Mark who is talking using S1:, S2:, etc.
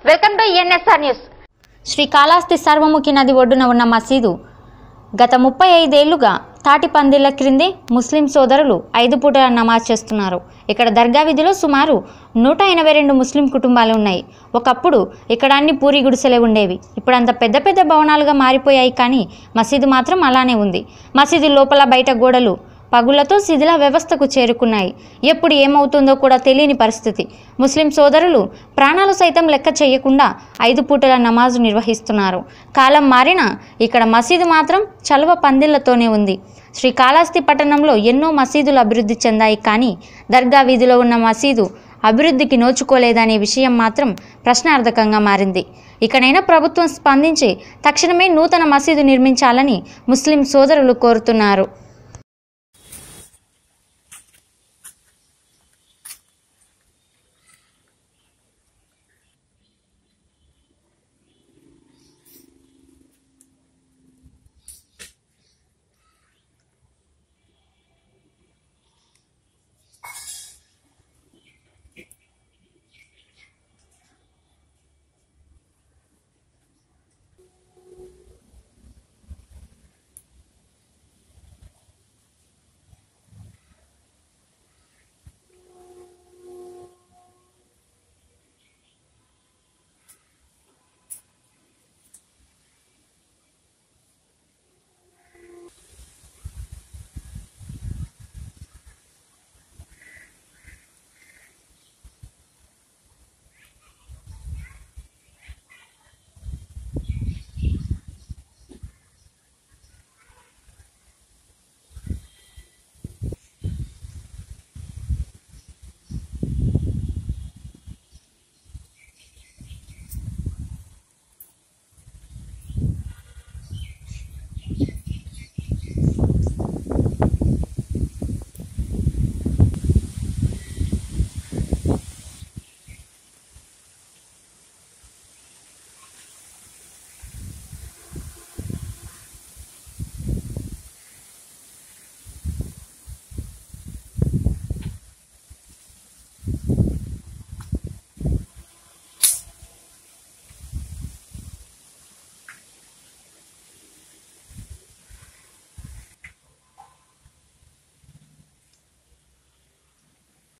S1: welcome to NSR news
S2: Srikalahasti Swarnamukhi నది ఒడ్డున ఉన్న మసీదు గత ముప్పై ఐదేళ్లుగా తాటి పందిళ్ల క్రిందే ముస్లిం సోదరులు ఐదు పూటల నమాజ్ చేస్తున్నారు ఇక్కడ దర్గా వీధిలో సుమారు నూట ఎనభై రెండు ముస్లిం కుటుంబాలు ఉన్నాయి ఒకప్పుడు ఇక్కడ అన్ని పూరి గుడిసెలే ఉండేవి ఇప్పుడు అంత పెద్ద పెద్ద భవనాలుగా మారిపోయాయి కానీ మసీదు మాత్రం అలానే ఉంది మసీదు లోపల బయట గోడలు పగుళ్లతో శిథిల వ్యవస్థకు చేరుకున్నాయి ఎప్పుడు ఏమవుతుందో కూడా తెలియని పరిస్థితి ముస్లిం సోదరులు ప్రాణాలు సైతం లెక్క చేయకుండా ఐదు పూటల నమాజు నిర్వహిస్తున్నారు కాలం మారినా ఇక్కడ మసీదు మాత్రం చలువ పందిళ్లతోనే ఉంది శ్రీకాళహస్తి పట్టణంలో ఎన్నో మసీదులు అభివృద్ధి చెందాయి కానీ దర్గా వీధిలో ఉన్న మసీదు అభివృద్ధికి నోచుకోలేదనే విషయం మాత్రం ప్రశ్నార్థకంగా మారింది ఇకనైనా ప్రభుత్వం స్పందించి తక్షణమే నూతన మసీదు నిర్మించాలని ముస్లిం సోదరులు కోరుతున్నారు